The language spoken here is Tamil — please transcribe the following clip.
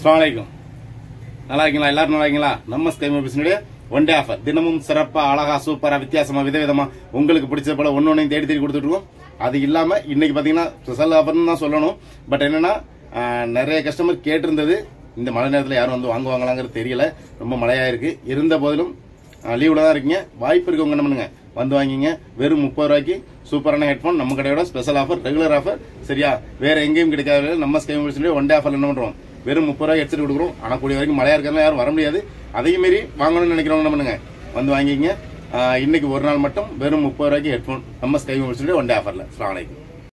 அஸ்ஸலாமு அலைக்கும் நல்லா இருக்கீங்களா எல்லாரும் நல்லா இருக்கீங்களா நம்ம ஸ்கை மொபைல்ஸினுடைய ஒன் டே ஆஃபர் தினமும் சிறப்பா அழகா சூப்பரா வித்தியாசமா விதவிதமா உங்களுக்கு பிடிச்ச போல ஒன்னு ஒன்னையும் தேடி தேடி கொடுத்துட்டு இருக்கோம் அது இல்லாம இன்னைக்கு பாத்தீங்கன்னா ஸ்பெஷல் ஆஃபர்னு தான் சொல்லணும் பட் என்னன்னா ஆஹ், நிறைய கஸ்டமர் கேட்டிருந்தது இந்த மழை நேரத்தில் யாரும் வந்து வாங்குவாங்களாங்கிறது தெரியல ரொம்ப மழையா இருக்கு இருந்த போதிலும் லீவ்ல தான் இருக்கீங்க வாய்ப்பு இருக்கவங்க என்ன பண்ணுங்க வந்து வாங்கிங்க வெறும் முப்பது ரூபாய்க்கு சூப்பரான ஹெட்ஃபோன் நம்ம கடையோட ஸ்பெஷல் ஆஃபர் ரெகுலர் ஆஃபர் சரியா வேற எங்கேயும் கிடைக்காத நம்ம ஸ்கை மொபைல்ஸ்லேயே ஒன் டே ஆஃபர் என்ன பண்றோம் வெறும் முப்பது ரூபாய் ஹெட்செட் கொடுக்குறோம் ஆனால் கூடிய வரைக்கும் மழையா இருக்கிறதுனால யாரும் வர முடியாது அதையும் மீறி வாங்கணும்னு நினைக்கிறவங்க என்ன பண்ணுங்க வந்து வாங்கிங்க ஆஹ் இன்னைக்கு ஒரு நாள் மட்டும் வெறும் முப்பது ரூபாய்க்கு ஹெட்ஃபோன் நம்ம ஸ்கை மொபைல்ஸ்லேயே ஒன் டே ஆஃபர்ல அஸ்ஸலாமு அலைக்கும்